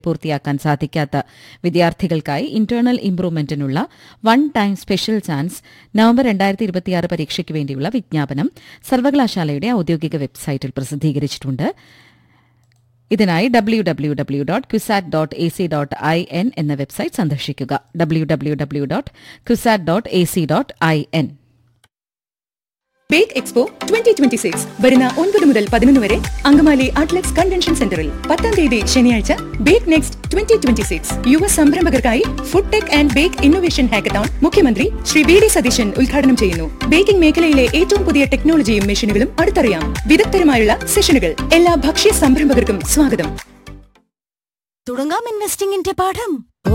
പൂർത്തിയാക്കാൻ സാധിക്കാത്ത വിദ്യാർത്ഥികൾക്കായി ഇന്റേണൽ ഇംപ്രൂവ്മെന്റിനുള്ള one time special chance November രണ്ടായിരത്തി ഇരുപത്തിയാറ് പരീക്ഷയ്ക്ക് വേണ്ടിയുള്ള വിജ്ഞാപനം സർവകലാശാലയുടെ ഔദ്യോഗിക വെബ്സൈറ്റിൽ പ്രസിദ്ധീകരിച്ചിട്ടുണ്ട് ഇതിനായി W W W dot CUSAT dot A C dot I N എന്ന വെബ്സൈറ്റ് സന്ദർശിക്കുക W W W dot CUSAT dot A C dot I N bake expo twenty twenty six വരുന്ന ഒൻപത് മുതൽ പതിനൊന്ന് വരെ അങ്കമാലി അറ്റ്ലക്സ് കൺവെൻഷൻ സെന്ററിൽ പത്താം തീയതി ശനിയാഴ്ച bake next twenty twenty six യുവ സംരംഭകർക്കായി food tech and bake innovation hackathon മുഖ്യമന്ത്രി ശ്രീ വി ഡി സതീശൻ ഉദ്ഘാടനം ചെയ്യുന്നു ബേക്കിംഗ് മേഖലയിലെ ഏറ്റവും പുതിയ ടെക്നോളജിയും മെഷീനുകളും അടുത്തറിയാം വിദഗ്ധരുമായുള്ള സെഷനുകൾ എല്ലാ ഭക്ഷ്യ സംരംഭകർക്കും സ്വാഗതം തുടങ്ങാം ഇൻവെസ്റ്റിംഗിന്റെ പാഠം